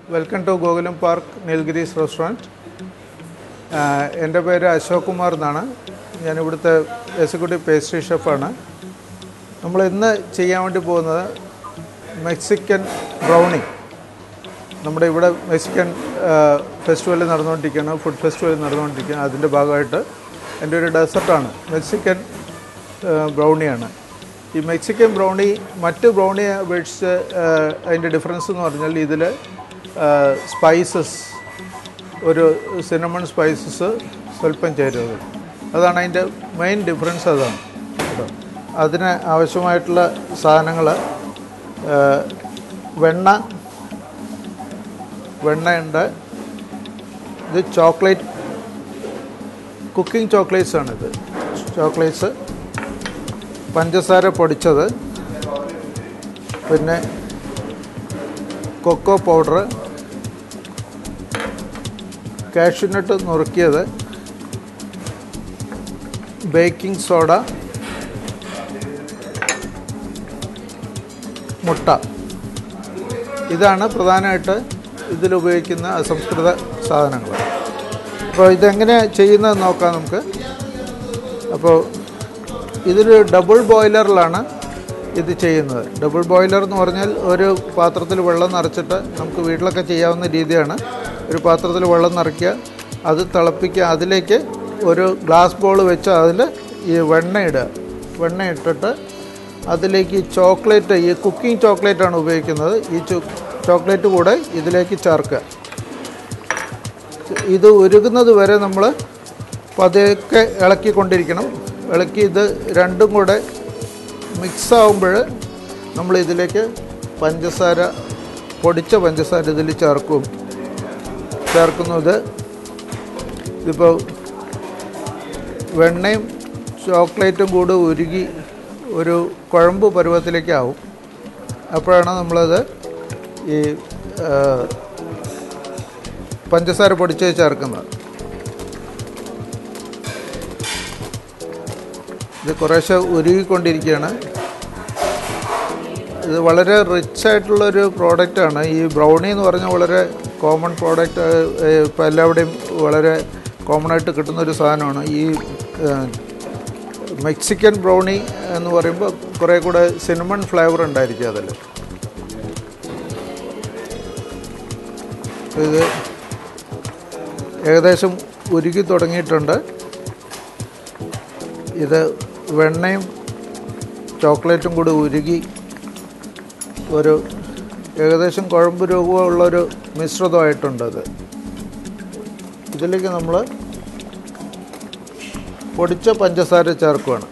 welcome to Gokulam park Nilgiris restaurant എൻ്റെ പേര് അശോക് കുമാർ എന്നാണ് ഞാൻ ഇവിടുത്തെ എക്സിക്യൂട്ടീവ് പേസ്ട്രി ഷെഫാണ് നമ്മൾ ഇന്ന് ചെയ്യാൻ വേണ്ടി പോകുന്നത് മെക്സിക്കൻ ബ്രൗണി നമ്മുടെ ഇവിടെ മെക്സിക്കൻ ഫെസ്റ്റിവൽ നടന്നുകൊണ്ടിരിക്കുകയാണ് ഫുഡ് ഫെസ്റ്റിവൽ നടന്നുകൊണ്ടിരിക്കുകയാണ് അതിൻ്റെ ഭാഗമായിട്ട് എൻ്റെ ഒരു ഡെസർട്ടാണ് മെക്സിക്കൻ ബ്രൗണിയാണ് ഈ മെക്സിക്കൻ ബ്രൗണി മറ്റ് ബ്രൗണിയെ അപേക്ഷിച്ച് അതിൻ്റെ ഡിഫറൻസ് എന്ന് പറഞ്ഞാൽ ഇതിൽ സ്പൈസസ് ഒരു സിനമൺ സ്പൈസസ് സ്വല്പം ചേരുന്നത് അതാണ് അതിൻ്റെ മെയിൻ ഡിഫറൻസ് അതാണ് കേട്ടോ അതിന് ആവശ്യമായിട്ടുള്ള സാധനങ്ങൾ വെണ്ണ വെണ്ണയുണ്ട് ഇത് ചോക്ലേറ്റ് കുക്കിംഗ് ചോക്ലേറ്റ്സ് ആണിത് ചോക്ലേറ്റ്സ് പഞ്ചസാര പൊടിച്ചത് പിന്നെ കൊക്കോ പൗഡർ കാഷ്യൂനട്ട് നുറുക്കിയത് ബേക്കിംഗ് സോഡ മുട്ട ഇതാണ് പ്രധാനമായിട്ട് ഇതിലുപയോഗിക്കുന്ന അസംസ്കൃത സാധനങ്ങൾ അപ്പോൾ ഇതെങ്ങനെ ചെയ്യുന്നത് നോക്കാം നമുക്ക് അപ്പോൾ ഇതൊരു ഡബിൾ ബോയിലറിലാണ് ഇത് ചെയ്യുന്നത് ഡബിൾ ബോയിലർ എന്ന് പറഞ്ഞാൽ ഒരു പാത്രത്തിൽ വെള്ളം നിറച്ചിട്ട് നമുക്ക് വീട്ടിലൊക്കെ ചെയ്യാവുന്ന രീതിയാണ് ഒരു പാത്രത്തിൽ വെള്ളം നിറയ്ക്കുക അത് തിളപ്പിക്കുക അതിലേക്ക് ഒരു ഗ്ലാസ് ബോൾ വെച്ച് അതിൽ ഈ വെണ്ണ ഇടുക വെണ്ണ ഇട്ടിട്ട് അതിലേക്ക് ഈ ചോക്ലേറ്റ് ഈ കുക്കിംഗ് ചോക്ലേറ്റാണ് ഉപയോഗിക്കുന്നത് ഈ ചോക്ലേറ്റ് കൂടെ ഇതിലേക്ക് ചേർക്കുക ഇത് ഉരുകുന്നത് വരെ നമ്മൾ പതുക്കെ ഇളക്കിക്കൊണ്ടിരിക്കണം ഇളക്കി ഇത് രണ്ടും കൂടെ മിക്സ് ആകുമ്പോൾ നമ്മൾ ഇതിലേക്ക് പഞ്ചസാര പൊടിച്ച പഞ്ചസാര ഇതിൽ ചേർക്കും ചേർക്കുന്നത് ഇതിപ്പോൾ വെണ്ണയും ചോക്ലേറ്റും കൂടി ഉരുകി ഒരു കുഴമ്പ് പരുവത്തിലേക്കാവും അപ്പോഴാണ് നമ്മളത് ഈ പഞ്ചസാര പൊടിച്ച് ചേർക്കുന്നത് ഇത് കുറേശ്ശെ ഉരുകിക്കൊണ്ടിരിക്കുകയാണ് ഇത് വളരെ റിച്ച് ആയിട്ടുള്ളൊരു പ്രോഡക്റ്റാണ് ഈ ബ്രൗണി എന്ന് പറഞ്ഞാൽ വളരെ കോമൺ പ്രോഡക്റ്റ് ഇപ്പോൾ എല്ലാവിടെയും വളരെ കോമൺ ആയിട്ട് കിട്ടുന്ന ഒരു സാധനമാണ് ഈ മെക്സിക്കൻ ബ്രൗണി എന്ന് പറയുമ്പോൾ കുറേ കൂടെ സിനിമൺ ഫ്ലേവർ ഉണ്ടായിരിക്കും അതിൽ ഇത് ഏകദേശം ഉരുകി തുടങ്ങിയിട്ടുണ്ട് ഇത് വെണ്ണയും ചോക്ലേറ്റും കൂടി ഉരുകി ഒരു ഏകദേശം കുഴമ്പ് രൂപമുള്ളൊരു മിശ്രിതമായിട്ടുണ്ട് അത് ഇതിലേക്ക് നമ്മൾ പൊടിച്ച പഞ്ചസാര ചേർക്കുകയാണ്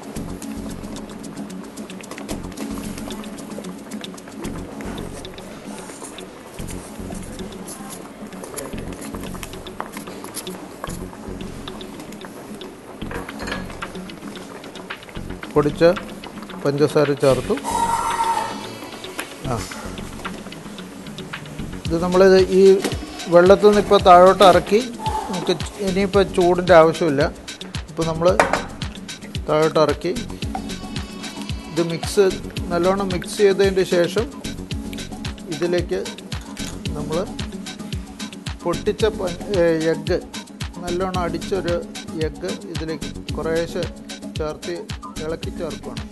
പൊടിച്ച പഞ്ചസാര ചേർത്തു ആ ഇത് നമ്മളിത് ഈ വെള്ളത്തിൽ നിന്ന് ഇപ്പോൾ താഴോട്ട് ഇറക്കി നമുക്ക് ഇനിയിപ്പോൾ ചൂടിൻ്റെ ആവശ്യമില്ല ഇപ്പോൾ നമ്മൾ താഴോട്ട് ഇറക്കി ഇത് മിക്സ് നല്ലോണം മിക്സ് ചെയ്തതിൻ്റെ ശേഷം ഇതിലേക്ക് നമ്മൾ പൊട്ടിച്ച എഗ്ഗ് നല്ലോണം അടിച്ചൊരു എഗ്ഗ് ഇതിലേക്ക് കുറേശ്ശെ ചേർത്ത് ഇളക്കി ചേർക്കണം